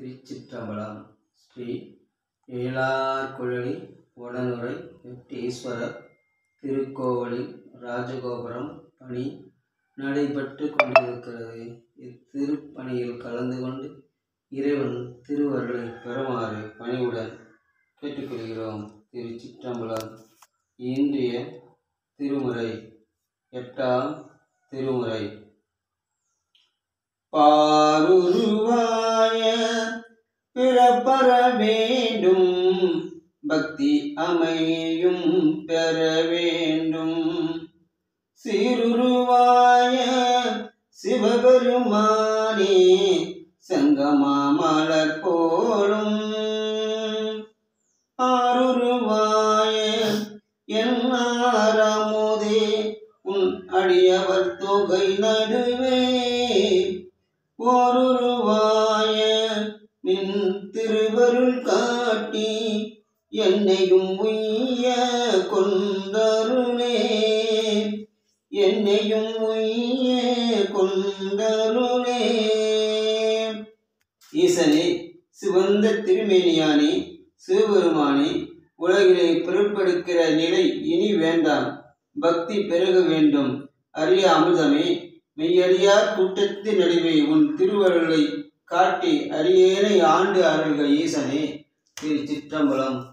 திருச்சிற்றம்பலம் ஸ்ரீ ஏலார்குழலி உடனுரை வெட்டீஸ்வரர் திருக்கோவிலில் ராஜகோபுரம் பணி நடைபெற்று கொண்டிருக்கிறது இத்திருப்பணியில் கலந்து கொண்டு இறைவன் திருவருளை பெறுமாறு பணிவுடன் கேட்டுக்கொள்கிறோம் திருச்சிற்றம்பலம் இன்றைய திருமுறை எட்டாம் திருமுறை பாருருவாய பிறப்பற வேண்டும் பக்தி அமையும் பெற வேண்டும் சீருருவாய சிவபெருமானே சங்கமாமலர் போலும் ஆருருவாய என்னாரமுதே உன் அடியவர் தொகை நடுவே ஓருருவாய நின் திருவருள் காட்டி என்னையும் உய்ய கொண்டருளே என்னையும் உய்ய கொண்டருளே ஈசனே சிவந்த திருமேனியானே சிவபெருமானே உலகிலே பிறப்பெடுக்கிற நிலை இனி வேண்டாம் பக்தி பெருக வேண்டும் அரிய அமிர்தமே மெய்யடியார் கூட்டத்தின் நடுவே உன் திருவருளை காட்டி அரியேனை ஆண்டு அருள்க ஈசனே திரு சிற்றம்பலம்